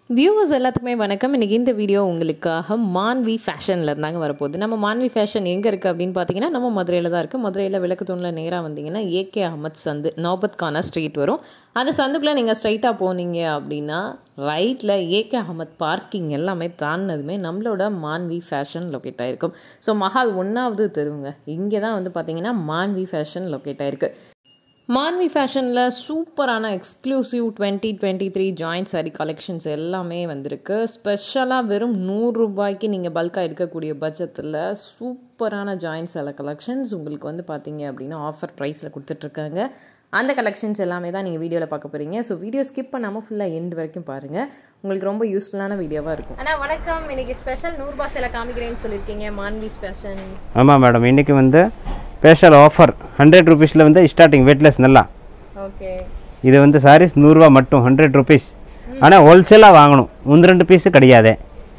Viewers எல்லாத்துக்குமே வணக்கம் இன்றைக்கி இந்த வீடியோ உங்களுக்காக மான்வி ஃபேஷனில் இருந்தாங்க வரப்போகுது நம்ம மான்வி ஃபேஷன் எங்கே இருக்குது அப்படின்னு பார்த்தீங்கன்னா நம்ம மதுரையில் தான் இருக்குது மதுரையில் விளக்கு தூணில் நேராக வந்தீங்கன்னா ஏகே அஹமத் சந்து நோபத் கானா ஸ்ட்ரீட் வரும் அந்த சந்துக்குள்ளே நீங்கள் ஸ்ட்ரைட்டாக போனீங்க அப்படின்னா ரைட்டில் ஏகே அஹமத் பார்க்கிங் எல்லாமே தாண்டினதுமே நம்மளோட மான்வி ஃபேஷன் லொக்கேட் ஆகிருக்கும் ஸோ மஹால் ஒன்றாவது தெருவுங்க இங்கே தான் வந்து பார்த்தீங்கன்னா மான்வி ஃபேஷன் லொக்கேட் ஆகிருக்கு மான்வி ஃபேஷனில் சூப்பரான exclusive twenty twenty three joint sari collections எல்லாமே வந்திருக்கு ஸ்பெஷலாக வெறும் நூறுரூபாய்க்கு நீங்கள் பல்காக எடுக்கக்கூடிய பட்சத்தில் சூப்பரான ஜாயிண்ட் சேலை கலெக்ஷன்ஸ் உங்களுக்கு வந்து பார்த்தீங்க அப்படின்னா ஆஃபர் ப்ரைஸில் கொடுத்துட்ருக்காங்க அந்த கலெக்ஷன்ஸ் எல்லாமே தான் நீங்கள் வீடியோவில் பார்க்க போகிறீங்க ஸோ வீடியோ ஸ்கிப் பண்ணாமல் ஃபுல்லாக எண்டு வரைக்கும் பாருங்கள் உங்களுக்கு ரொம்ப யூஸ்ஃபுல்லான வீடியோவாக இருக்கும் அண்ணா வணக்கம் இன்னைக்கு ஸ்பெஷல் நூறுபா சேலை காமிக்கிறேன்னு சொல்லியிருக்கீங்க மான்வி ஸ்பெஷல் ஆமாம் மேடம் இன்றைக்கி வந்து ஸ்பெஷல் ஆஃபர் ஹண்ட்ரட் ருபீஸில் வந்து ஸ்டார்டிங் வெயிட்லெஸ் நல்லா ஓகே இது வந்து சாரீஸ் நூறுரூவா மட்டும் ஹண்ட்ரட் ருபீஸ் ஆனால் ஹோல்சேலாக வாங்கணும் ஒன்று ரெண்டு பீஸு கிடையாது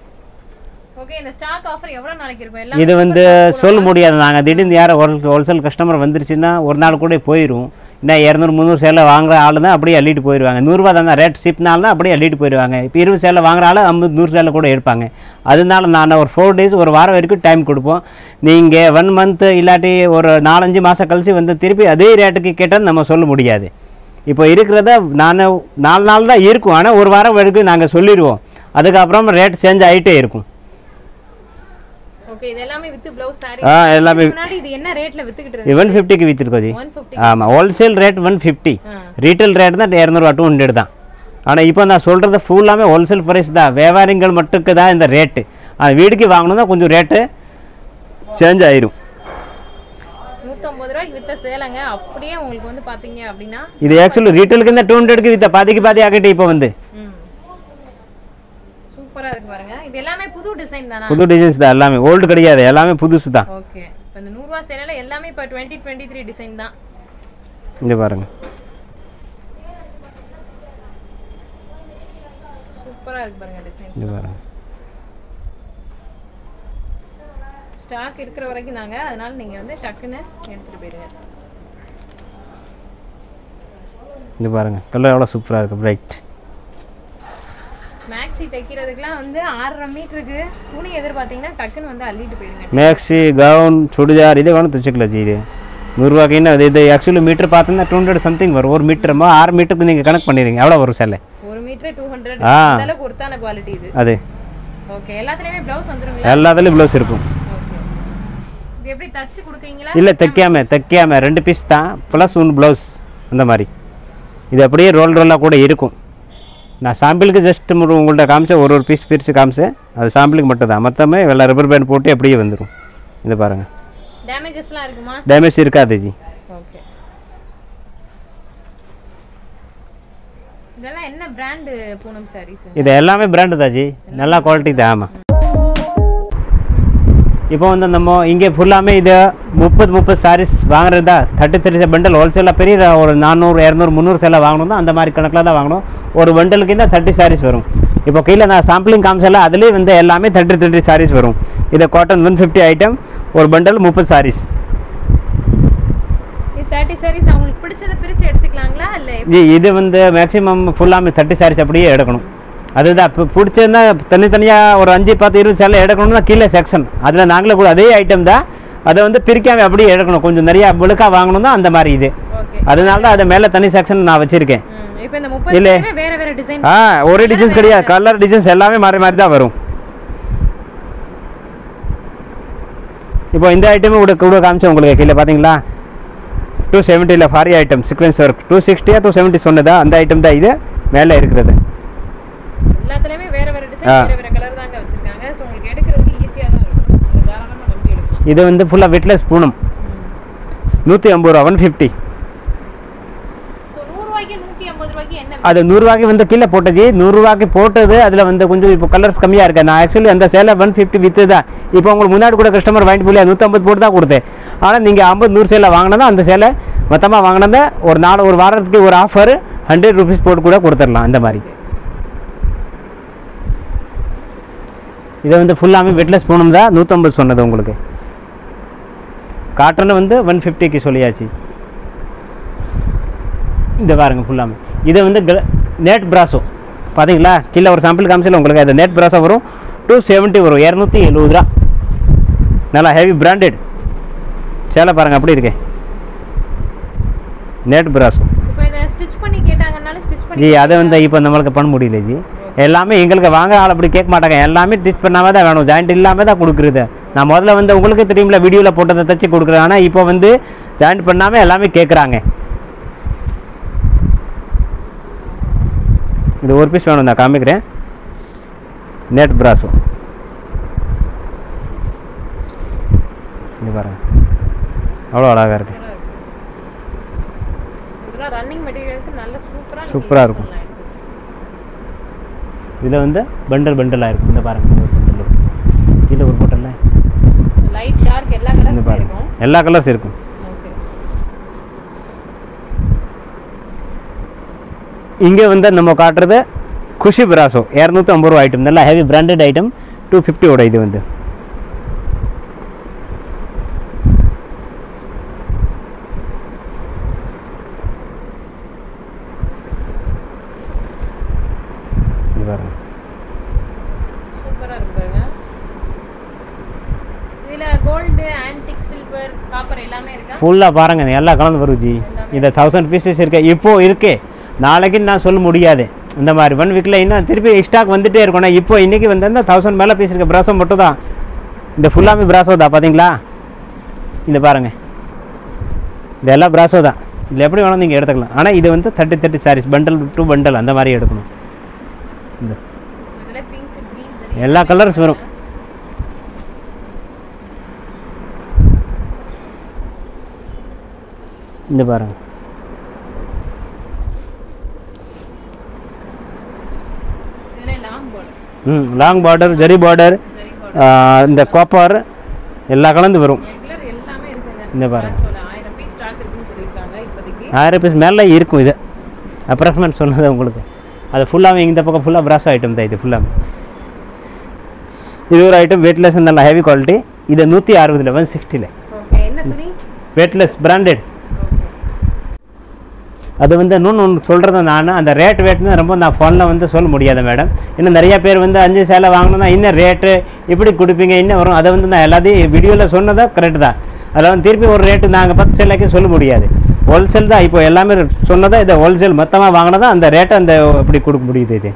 ஓகே இந்த ஸ்டாக் ஆஃபர் எவ்வளோ நாளைக்கு இருக்கும் எல்லாம் இது வந்து சொல்ல முடியாது நாங்கள் திடீர்னு யாரும் ஹோல் ஹோல்சேல் கஸ்டமர் வந்துருச்சுன்னா ஒரு நாள் கூட போயிடும் இன்னும் இரநூறு முந்நூறு சேலை வாங்குற ஆள் தான் அப்படியே அள்ளிட்டு போயிடுவாங்க நூறுரூவா தான் ரேட் ஷிப்னால தான் அப்படியே அள்ளிட்டு போயிடுவாங்க இப்போ இருபது சேலை வாங்குற ஆள் ஐம்பது நூறு சேலை கூட எடுப்பாங்க அதனால நான் ஒரு ஃபோர் டேஸ் ஒரு வாரம் வரைக்கும் டைம் கொடுப்போம் நீங்கள் ஒன் மந்த்து இல்லாட்டி ஒரு நாலஞ்சு மாதம் கழிச்சு வந்து திருப்பி அதே ரேட்டுக்கு கேட்டால் நம்ம சொல்ல முடியாது இப்போ இருக்கிறத நான் நாலு நாள் தான் இருக்கும் ஆனால் ஒரு வாரம் வரைக்கும் நாங்கள் சொல்லிடுவோம் அதுக்கப்புறம் ரேட் சேஞ்ச் ஆகிட்டே இருக்கும் ஓகே இது எல்லாமே வித் ப்ளவுஸ் சாரி ஆ எல்லாமே முன்னாடி இது என்ன ரேட்ல வித்துக்கிட்டு ஒன் இருந்துச்சு ஃபிஃப்டிக்கு விற்றுருக்கோம் ஜி ஒன் ஃபிஃப்டி ஆமாம் wholesale rate one fifty retail rate தான் இரநூறுவா டூ ஹண்ட்ரட் தான் ஆனால் இப்போ நான் சொல்கிறது ஃபுல்லாமே ஹோல்சேல் ப்ரைஸ் தான் வியாபாரிகள் மட்டுக்கு தான் இந்த ரேட்டு அது வீடுக்கு வாங்கணும் தான் கொஞ்சம் ரேட்டு சேஞ்ச் ஆயிரும் நூற்றம்பது ரூபாய்க்கு வித்த சேலைங்க அப்படியே உங்களுக்கு வந்து பார்த்தீங்க அப்படின்னா இது ஆக்சுவலி ரீட்டைலுக்கு இந்த டூ ஹண்ட்ரட்க்கு வித்த பாதிக்கு பாதி ஆகிட்டு இப்போ வந்து ம் சூப்பராக இருக்கு பாருங்க இது எல்லாமே புது டிசைன் தானா புது டிசைன்ஸ் தான் எல்லாமே ஓல்டு கிடையாது எல்லாமே புதுசு தான் ஓகே இப்போ இந்த நூறுரூவா சேலையில எல்லாமே இப்போ டுவெண்ட்டி டுவெண்ட்டி த்ரீ டிசைன் தான் இங்கே பாருங்கள் சூப்பராக இருக்கு பாருங்க டிசைன் இங்கே பாருங்கள் ஸ்டாக் இருக்கிற வரைக்கும் தாங்க அதனால நீங்க வந்து டக்குன்னு எடுத்துட்டு போயிருங்க இங்கே பாருங்கள் கலர் எவ்வளோ சூப்பராக இருக்குது பிரைட் மேக்ஸி தைக்கிறதுக்குலாம் வந்து ஆறரை மீட்டருக்கு துணி எதிர்பார்த்தீங்கன்னா டக்குன்னு வந்து அள்ளிட்டு போயிருங்க மேக்ஸி கவுன் சுடிதார் இதே வேணும் தைச்சிக்கலாம் ஜி இது நூறுரூவாக்கு என்ன இது இது ஆக்சுவலி மீட்டர் பார்த்தோம்னா டூ ஹண்ட்ரட் சம்திங் வரும் ஒரு மீட்டர் ஆறு மீட்டருக்கு நீங்கள் கணக்கு பண்ணிடுங்க எவ்வளோ வரும் சேலை ஒரு மீட்டர் டூ ஹண்ட்ரட் ஆ. அந்த அளவுக்கு ஒருத்தான குவாலிட்டி இது அது ஓகே எல்லாத்துலயுமே பிளவுஸ் வந்துருங்களா எல்லாத்துலேயும் ப்ளவுஸ் இருக்கும் ஓகே இது எப்படி தச்சு கொடுக்குறீங்களா இல்லை தைக்காம தைக்காம ரெண்டு பீஸ் தான் ப்ளஸ் ஒன்று ப்ளவுஸ் அந்த மாதிரி இது அப்படியே ரோல் ரோலாக கூட இருக்கும் நான் சாம்பிளுக்கு ஜஸ்ட் உங்கள்கிட்ட காமிச்சேன் ஒரு ஒரு பீஸ் பிரித்து காமிச்சேன் அது சாம்பிளுக்கு மட்டும் தான் மொத்தமே வெள்ளை ரப்பர் பேண்ட் போட்டு அப்படியே வந்துடும் இது பாருங்கள் டேமேஜஸ்லாம் இருக்குமா டேமேஜ் இருக்காது ஜி ஓகே இதெல்லாம் என்ன பிராண்டு பூனம் சாரீஸ் இது எல்லாமே பிராண்டு தான் ஜி நல்லா குவாலிட்டி தான் ஆமாம் இப்போ வந்து நம்ம இங்கே ஃபுல்லாமே இது முப்பது முப்பது சாரீஸ் வாங்குறது தான் தேர்ட்டி த்ரீ பண்டல் ஹோல்சேலாக பெரிய ஒரு நானூறு இரநூறு முந்நூறு சேலை வாங்கணும் தான் அந்த மாதிரி கணக்கில் தான் வாங்கணும் ஒரு பண்டலுக்கு தான் தேர்ட்டி சாரீஸ் வரும் இப்போ கீழே நான் சாம்பிளிங் காமிச்சல அதுலேயே வந்து எல்லாமே தேர்ட்டி தேர்ட்டி சாரீஸ் வரும் இது காட்டன் ஒன் ஃபிஃப்டி ஐட்டம் ஒரு பண்டல் முப்பது சாரீஸ் இது தேர்ட்டி சாரீஸ் அவங்களுக்கு பிடிச்சதை பிரிச்சு எடுத்துக்கலாங்களா இல்ல எப்படி? ஜி இது வந்து மேக்ஸிமம் ஃபுல்லாமே தேர்ட்டி சாரீஸ் அப்படியே எடுக்கணும் அதுதான் இப்போ பிடிச்சிருந்தா தனித்தனியாக ஒரு அஞ்சு பத்து இருபது சேலை எடுக்கணும்னா கீழே செக்ஷன் அதில் நாங்களே கூட அதே ஐட்டம் தான் அதை வந்து பிரிக்காம அப்படியே எடுக்கணும் கொஞ்சம் நிறையா விழுக்கா வாங்கணும் தான் அந்த மாதிரி இது ஓகே அதனால தான் அது மேலே தனி செக்ஷன் நான் வச்சுருக்கேன் ம் இப்போ இந்த முப்பது இல்ல. சேலையுமே வேற வேற டிசைன் ஆ ஒரே டிசைன்ஸ் கிடையாது கலர் டிசைன்ஸ் எல்லாமே மாறி மாறி தான் வரும் இப்போ இந்த ஐட்டமே கூட கூட காமிச்சேன் உங்களுக்கு கீழே பார்த்தீங்களா டூ செவன்ட்டியில் ஃபாரி ஐட்டம் சீக்வன்ஸ் ஒர்க் டூ சிக்ஸ்டியா டூ செவன்ட்டி சொன்னதா அந்த ஐட்டம் தான் இது மேலே இருக்கிறது எல்லாத்துலயுமே வேற வேற ஆ. டிசைன் வேற வேற கலர் தாங்க வச்சிருக்காங்க சோ உங்களுக்கு எடுக்கிறதுக்கு ஈஸியா தான் இருக்கும் நீங்க தாராளமா நம்பி எடுக்கலாம் இது வந்து ஃபுல்லாக வெட்லெஸ் பூனம் நூற்றி ஐம்பது ரூபா ஒன் ஃபிஃப்டி சோ நூறு ரூபாய்க்கு நூத்தி ஐம்பது ரூபாய்க்கு என்ன அது நூறுரூவாய்க்கு வந்து கீழே போட்டது நூறுரூவாய்க்கு போட்டது அதில் வந்து கொஞ்சம் இப்போ கலர்ஸ் கம்மியாக இருக்கு நான் ஆக்சுவலி அந்த சேலை ஒன் ஃபிஃப்டி விற்று தான் இப்போ உங்களுக்கு முன்னாடி கூட கஸ்டமர் வாங்கிட்டு போய் நூற்றம்பது போட்டு தான் கொடுத்தேன் ஆனால் நீங்கள் ஐம்பது நூறு சேலை வாங்கினதா அந்த சேலை மொத்தமாக வாங்கினதை ஒரு நாலு ஒரு வாரத்துக்கு ஒரு ஆஃபர் ஹண்ட்ரட் ருபீஸ் போட்டு கூட கொடுத்துடலாம் அந்த மாதிரி இதை வந்து ஃபுல்லாமே வெட்லெஸ் பூனம் தான் நூற்றம்பது சொன்னது உங்களுக்கு காட்டனில் வந்து ஒன் ஃபிஃப்டிக்கு சொல்லியாச்சு இந்த பாருங்க ஃபுல்லாமே இது வந்து நேட் பிராசோ பார்த்தீங்களா கீழே ஒரு சாம்பிள் காமிச்சில உங்களுக்கு அது நெட் ப்ராஸாக வரும் டூ செவன்ட்டி வரும் இரநூத்தி எழுபது ரூபா நல்லா ஹெவி பிராண்டட் சேலை பாருங்கள் அப்படி இருக்கே நெட் பிராஸோ இப்போ இதை ஸ்டிச் பண்ணி கேட்டாங்கனாலும் ஸ்டிச் பண்ணி ஜி அதை வந்து இப்போ நம்மளுக்கு பண்ண முடியல ஜி எல்லாமே எங்களுக்கு வாங்க ஆள் அப்படி கேட்க மாட்டாங்க எல்லாமே டிச் பண்ணாமல் தான் வேணும் ஜாயிண்ட் இல்லாமல் தான் கொடுக்குறது நான் முதல்ல வந்து உங்களுக்கு தெரியுமில்ல வீடியோவில் போட்டதை தச்சு கொடுக்குறேன் ஆனால் இப்போ வந்து ஜாயிண்ட் பண்ணாமல் எல்லாமே கேட்குறாங்க இது ஒரு பீஸ் வேணும் நான் காமிக்கிறேன் நெட் பிராஸோ இது பாருங்க அவ்வளோ அழகாக இருக்குது இதெல்லாம் ரன்னிங் மெட்டீரியலுக்கு நல்ல சூப்பரா சூப்பரா இருக்கும். இதில் வந்து பண்டல் பண்டலாக இருக்கும் இந்த பாருங்க இந்த ஒரு bundle இருக்கும். கீழே ஒரு போட்டல லைட் டார்க் எல்லா இந்த கலர்ஸுமே பாருங்க இருக்கும் எல்லா கலர்ஸ் இருக்கும் ஓகே இங்கே வந்து நம்ம காட்டுறது குஷி பிராசோ இரநூத்தி ஐம்பது ரூபா ஐட்டம் நல்லா ஹெவி பிராண்டட் ஐட்டம் டூ ஃபிஃப்டியோட இது வந்து இது பாருங்க சூப்பரா இருக்கு பாருங்க இதுல கோல்டு ஆன்டிக் சில்வர் காப்பர் எல்லாமே இருக்கா ஃபுல்லாக பாருங்க எல்லா கலந்து வரும் ஜி இந்த தௌசண்ட் பீசஸ் இருக்கு இப்போ இருக்கு நாளைக்கு நான் சொல்ல முடியாது இந்த மாதிரி ஒன் வீக்கில் இன்னும் திருப்பி ஸ்டாக் வந்துட்டே இருக்கணும் இப்போ இன்னைக்கு வந்து தௌசண்ட் மேலே பீஸ் இருக்க பிராசோ மட்டும் தான் இந்த ஃபுல்லாமே பிராசோ தான் பார்த்தீங்களா இந்த பாருங்க இது எல்லாம் பிராசோ தான் இதில் எப்படி வேணும் நீங்கள் எடுத்துக்கலாம் ஆனால் இது வந்து thirty thirty sarees bundle two bundle அந்த மாதிரி எடுக்கணும் இந்த இதுல பிங்க் கிரீன் சரி எல்லா கலர்ஸ் வரும் இந்த பாருங்க இதுல லாங் பார்டர் ம் லாங் பார்டர் ஜரி பார்டர் சரி பார்டர் இந்த காப்பர் எல்லா கலந்து வரும் ரெகுலர் எல்லாமே இருக்குங்க இந்த பாருங்க. சொல்ல ஆயிரம் பீஸ் ஸ்டாக் இருக்குன்னு சொல்லியிருக்காங்க இப்போதைக்கு ஆயிரம் பீஸ் மேலே இருக்கும் இது அப்ராக்சிமேட் சொன்னது உங்களுக்கு அது ஃபுல்லாகவே இந்த பக்கம் ஃபுல்லாக பிராஸ் ஐட்டம் தான் இது ஃபுல்லாக இது ஒரு ஐட்டம் வெயிட்லெஸ் நல்ல ஹெவி குவாலிட்டி இது நூற்றி அறுபதில் ஒன் சிக்ஸ்டியில் ஓகே என்ன துணி வெயிட்லெஸ் பிராண்டட் ஓகே அது வந்து இன்னொன்று ஒன்று சொல்கிறது நான் அந்த ரேட் வேட்னு ரொம்ப நான் ஃபோனில் வந்து சொல்ல முடியாது மேடம் இன்னும் நிறைய பேர் வந்து அஞ்சு சேலை வாங்கணும்னா இன்னும் ரேட்டு இப்படி கொடுப்பீங்க இன்னும் வரும் அதை வந்து நான் எல்லாத்தையும் வீடியோவில் சொன்னதா கரெக்டு தான் அதில் வந்து திருப்பி ஒரு ரேட்டு நாங்கள் பத்து சேலைக்கு சொல்ல முடியாது ஹோல்சேல் தான் இப்போ எல்லாமே சொன்னதா இது ஹோல்சேல் மொத்தமாக வாங்கினதா அந்த ரேட்டை அந்த இப்படி கொடுக்க முடியுது இது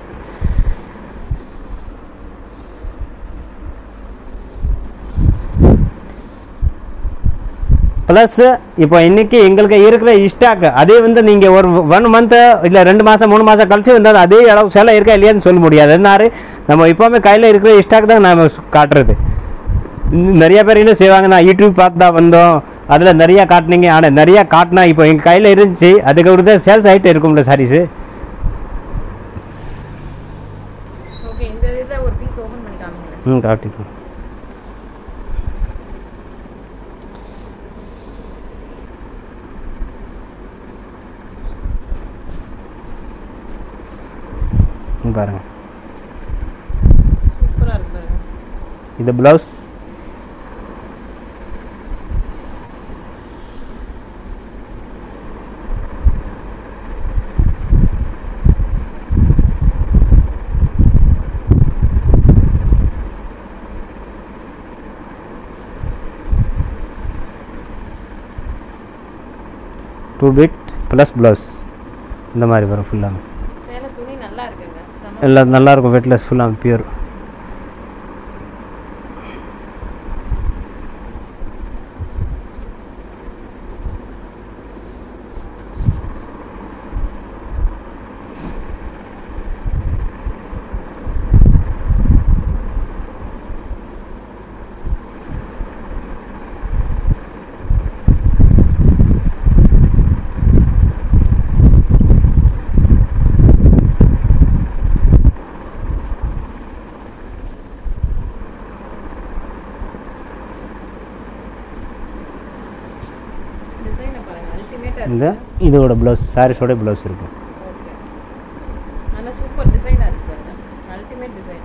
ப்ளஸ் இப்போ இன்னைக்கு எங்களுக்கு இருக்கிற ஸ்டாக் அதே வந்து நீங்கள் ஒரு ஒன் மந்த்து இல்லை ரெண்டு மாதம் மூணு மாதம் கழிச்சு வந்தால் அதே அளவு சேலை இருக்கா இல்லையான்னு சொல்ல முடியாது என்னாரு நம்ம இப்போவுமே கையில் இருக்கிற ஸ்டாக் தான் நம்ம காட்டுறது இன்னும் நிறைய பேர் என்ன செய்வாங்க நான் யூடியூப் பார்த்து தான் வந்தோம் அதில் நிறையா காட்டினீங்க ஆனால் நிறையா காட்டினா இப்போ எங்கள் கையில் இருந்துச்சு அதுக்கு ஒரு தான் சேல்ஸ் ஆகிட்டு இருக்கும்ல சாரீஸு ஓகே இந்த இதில் ஒரு பீஸ் ஓப்பன் பண்ணி காமிங்க ம் காட்டிப்போம் ம், பாருங்க சூப்பராக இருக்கு பாருங்க இது blouse two bit plus blouse இந்த மாதிரி வரும் ஃபுல்லாக சேலை துணி நல்லா இருக்குங்க செம எல்லாம் நல்லாயிருக்கும் வெட்லெஸ் ஃபுல்லாக பியூர் டிசைனை பாருங்க அல்டிமேட்டாக இந்த இருக்கு இதோட ப்ளவுஸ் சாரீஸோட ப்ளவுஸ் இருக்கும் ஓகே நல்லா சூப்பர் டிசைனாக இருக்கு பாருங்க அல்டிமேட் டிசைன்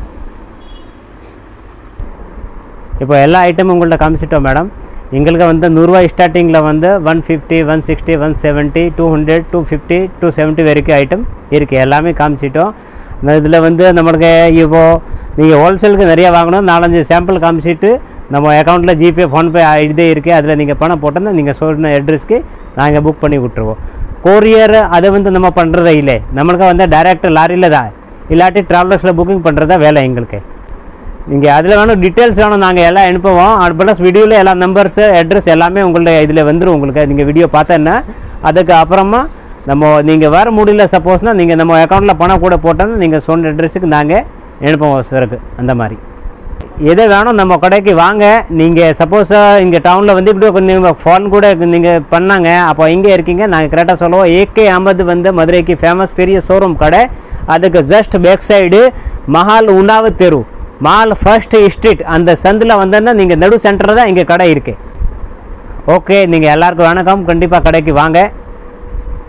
இப்போ எல்லா ஐட்டமும் உங்கள்ட்ட காமிச்சிட்டோம் மேடம் எங்களுக்கு வந்து நூறுரூவா ஸ்டார்டிங்கில் வந்து one fifty one sixty one seventy two hundred two fifty two seventy வரைக்கும் ஐட்டம் இருக்குது எல்லாமே காமிச்சிட்டோம் இதில் வந்து நம்மளுக்கு இப்போது நீங்கள் ஹோல்சேலுக்கு நிறைய வாங்கணும் நாலஞ்சு சாம்பிள் காமிச்சிட்டு நம்ம அக்கௌண்ட்டில் ஜிபே ஃபோன்பே இதே இருக்குது அதில் நீங்கள் பணம் போட்டோன்னா நீங்கள் சொன்ன அட்ரஸ்க்கு நாங்கள் புக் பண்ணி விட்ருவோம் கொரியர் அதை வந்து நம்ம பண்ணுறதே இல்லை நம்மளுக்கு வந்து டைரக்ட் லாரியில் தான் இல்லாட்டி ட்ராவலர்ஸில் புக்கிங் பண்ணுறதா வேலை எங்களுக்கு நீங்கள் அதில் வேணும் டீட்டெயில்ஸ் வேணும் நாங்கள் எல்லாம் அனுப்புவோம் ப்ளஸ் வீடியோவில் எல்லா நம்பர்ஸு அட்ரஸ் எல்லாமே உங்களுடைய இதில் வந்துடும் உங்களுக்கு நீங்கள் வீடியோ பார்த்தேன்னா அதுக்கு அப்புறமா நம்ம நீங்கள் வர முடியல சப்போஸ்னால் நீங்கள் நம்ம அக்கௌண்ட்டில் பணம் கூட போட்டோன்னா நீங்கள் சொன்ன அட்ரஸுக்கு நாங்கள் அனுப்புவோம் சரக்கு அந்த மாதிரி எது வேணும் நம்ம கடைக்கு வாங்க நீங்கள் சப்போஸ் இங்கே டவுனில் வந்து இப்படி கொஞ்சம் ஃபோன் கூட நீங்கள் பண்ணாங்க அப்போ இங்கே இருக்கீங்க நாங்கள் கரெக்டாக சொல்லுவோம் ஏகே அகமது வந்து மதுரைக்கு ஃபேமஸ் பெரிய ஷோரூம் கடை அதுக்கு ஜஸ்ட் பேக் சைடு மஹால் உணாவு தெரு மால் ஃபர்ஸ்ட் ஸ்ட்ரீட் அந்த சந்தில் வந்தோன்னா நீங்கள் நடு சென்டர் தான் இங்கே கடை இருக்குது ஓகே நீங்கள் எல்லாருக்கும் வணக்கம் கண்டிப்பாக கடைக்கு வாங்க